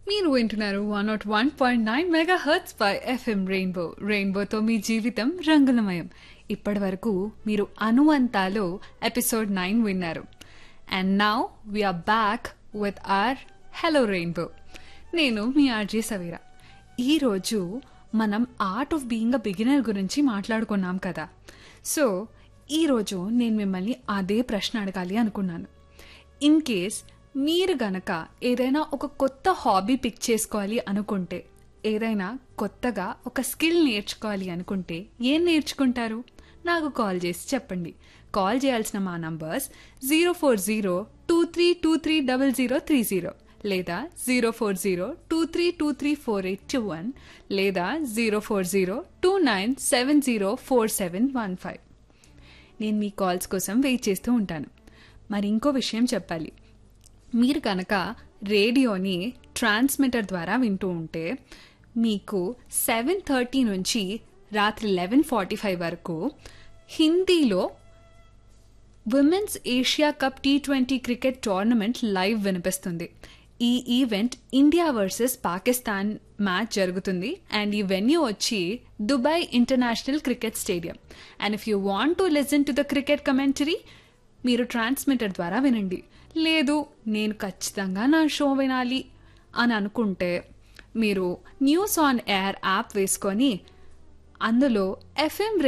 మీరు వింటున్నారు one naught one point nine megahertz by FM rainbow రెయిన్బోతో మీ జీవితం రంగులమయం ఇప్పటి వరకు మీరు అనువంతాలో ఎపిసోడ్ నైన్ విన్నారు and now we're back with our hello rainbow నేను మీ ఆర్జే సవీరా ఈరోజు మనం art of being a beginner గురించి మాట్లాడుకున్నాం కదా సో ఈరోజు నేను మిమ్మల్ని అదే ప్రశ్న అడగాలి అనుకున్నాను ఇన్ కేస్ మీరు గనక ఏదైనా ఒక కొత్త హాబీ పిక్ చేసుకోవాలి అనుకుంటే ఏదైనా కొత్తగా ఒక స్కిల్ నేర్చుకోవాలి అనుకుంటే ఏం నేర్చుకుంటారు నాకు కాల్ చేసి చెప్పండి కాల్ చేయాల్సిన మా numbers zero four zero two three two three double zero three zero లేదా zero four zero two three two three four eight two one లేదా zero four zero two nine seven zero four seven one five నేను మీ calls కోసం wait చేస్తూ ఉంటాను మరి ఇంకో విషయం చెప్పాలి మీరు కనుక రేడియోని ట్రాన్స్మిటర్ ద్వారా వింటూ ఉంటే మీకు సెవెన్ థర్టీ నుంచి రాత్రి లెవెన్ ఫార్టీ ఫైవ్ వరకు హిందీలో women's Asia cup T twenty cricket tournament live వినిపిస్తుంది ఈ event India versus Pakistan match జరుగుతుంది అండ్ ఈ వెన్యూ వచ్చి Dubai international cricket stadium and if you want to listen to the cricket commentary మీరు transmitter ద్వారా వినండి లేదు నేను ఖచ్చితంగా నా షో వినాలి అని అనుకుంటే మీరు న్యూస్ ఆన్ ఎయిర్ యాప్ వేసుకొని అందులో ఎఫ్ఎం